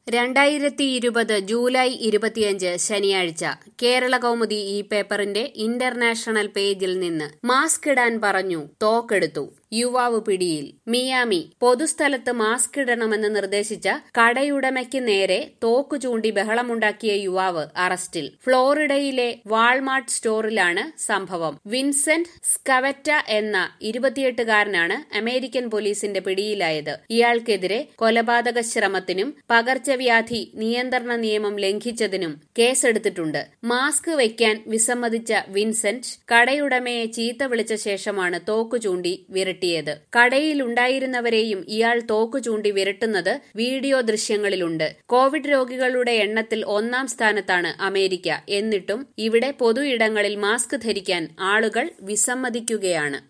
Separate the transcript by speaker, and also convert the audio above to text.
Speaker 1: രണ്ടായിരത്തി ഇരുപത് ജൂലൈ ഇരുപത്തിയഞ്ച് ശനിയാഴ്ച കേരള കൗമുദി ഈ പേപ്പറിന്റെ ഇന്റർനാഷണൽ പേജിൽ നിന്ന് മാസ്ക് ഇടാൻ പറഞ്ഞു തോക്കെടുത്തു യുവാവ് പിടിയിൽ മിയാമി പൊതുസ്ഥലത്ത് മാസ്ക് ഇടണമെന്ന് നിർദ്ദേശിച്ച കടയുടമയ്ക്ക് നേരെ തോക്കു ചൂണ്ടി ബഹളമുണ്ടാക്കിയ യുവാവ് അറസ്റ്റിൽ ഫ്ലോറിഡയിലെ വാൾമാർട്ട് സ്റ്റോറിലാണ് സംഭവം വിൻസെന്റ് സ്കവറ്റ എന്ന ഇരുപത്തിയെട്ടുകാരനാണ് അമേരിക്കൻ പോലീസിന്റെ പിടിയിലായത് ഇയാൾക്കെതിരെ കൊലപാതക ശ്രമത്തിനും പകർച്ചവ്യാധി നിയന്ത്രണ നിയമം ലംഘിച്ചതിനും കേസെടുത്തിട്ടുണ്ട് മാസ്ക് വയ്ക്കാൻ വിസമ്മതിച്ച വിൻസെന്റ് കടയുടമയെ ചീത്ത വിളിച്ച ശേഷമാണ് തോക്കു ചൂണ്ടി വിരട്ടിയത് കടയിലുണ്ടായിരുന്നവരെയും ഇയാൾ തോക്കു ചൂണ്ടി വിരട്ടുന്നത് വീഡിയോ ദൃശ്യങ്ങളിലുണ്ട് കോവിഡ് രോഗികളുടെ എണ്ണത്തിൽ ഒന്നാം സ്ഥാനത്താണ് അമേരിക്ക എന്നിട്ടും ഇവിടെ പൊതു ഇടങ്ങളിൽ മാസ്ക് ധരിക്കാൻ ആളുകൾ വിസമ്മതിക്കുകയാണ്